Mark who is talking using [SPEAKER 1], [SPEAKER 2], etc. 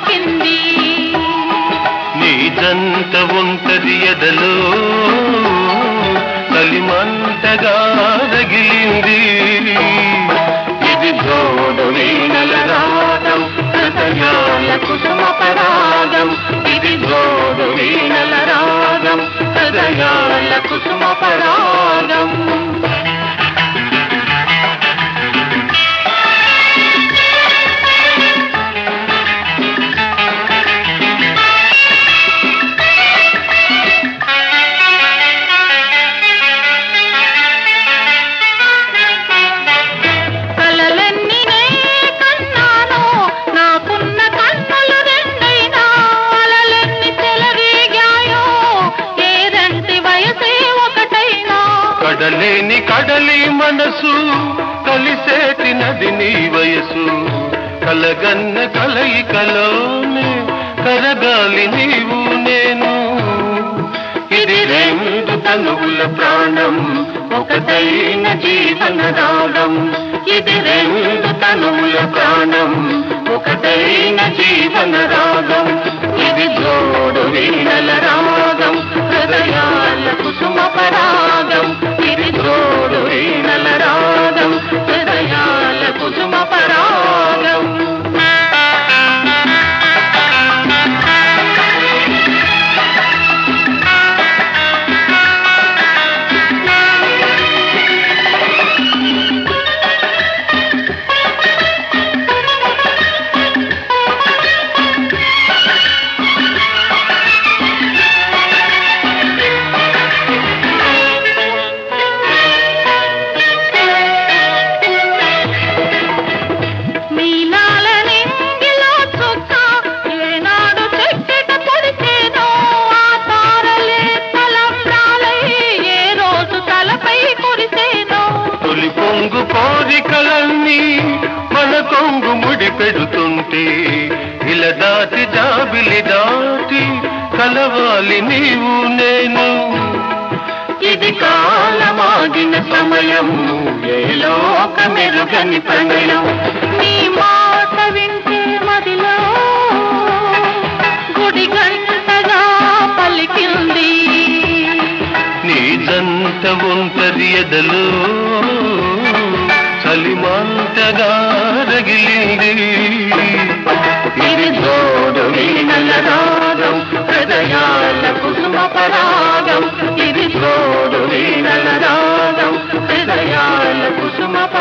[SPEAKER 1] పలికింది
[SPEAKER 2] నీ జంట ఉంటది ఎదలో కలిమంటగా రగిలింది ఇది జోడు వీణల రాగం హృదయాల కుసుమ పరాగం ఇది జోడు వీణల రాగం హృదయాల కుసుమ పరాగం
[SPEAKER 1] కలలన్నీ నే కన్నాను నాకున్న కన్నులు రెండైనా అలలన్నీ చెలరేగాయో ఏదంటి వయసే ఒకటైనా
[SPEAKER 2] కడలేని కడలి మనసు కలిసేటి నది నీ వయసు కలగన్న కలయికలోనే కరగాలి నీవు నేను ఇది రెండు తనువుల ప్రాణం ఒకటైన జీవన రాగం ఇది రెండు తనువుల ప్రాణం ఒకటైన జీవన రాగం ఇది జోడు వీణల రాగం హృదయాల కుసుమ పరాగం ఇది జోడు వీణల రాగం హృదయాల కుసుమ పరాగం
[SPEAKER 1] నీలాల నింగిలో చుక్క ఏనాడు చెట్టట పొడిచేనో ఆ తారలే తలంబ్రాలై ఏ రోజు తలపై కురిసేనో
[SPEAKER 2] తొలి పొంగు కోరికలన్నీ మన కొంగు ముడి పెడుతుంటే ఇలా దాటి జాబిలి దాటి కలవాలి నీవు నేను ఇది కాలమాగిన సమయం ఏలో ఒక మెరుగని ప్రణయం
[SPEAKER 1] నీ మాట వింటే మదిలో గుడి గంటగా పలికింది
[SPEAKER 2] నీ జంట ఒంటరి ఎదలో చలిమంటగా రగిలింది ఇది జోడు వీణల రాగం హృదయాల కుసుమ పరాగం ఇది జోడు వీణల రాగం హృదయాల కుసుమ పరాగం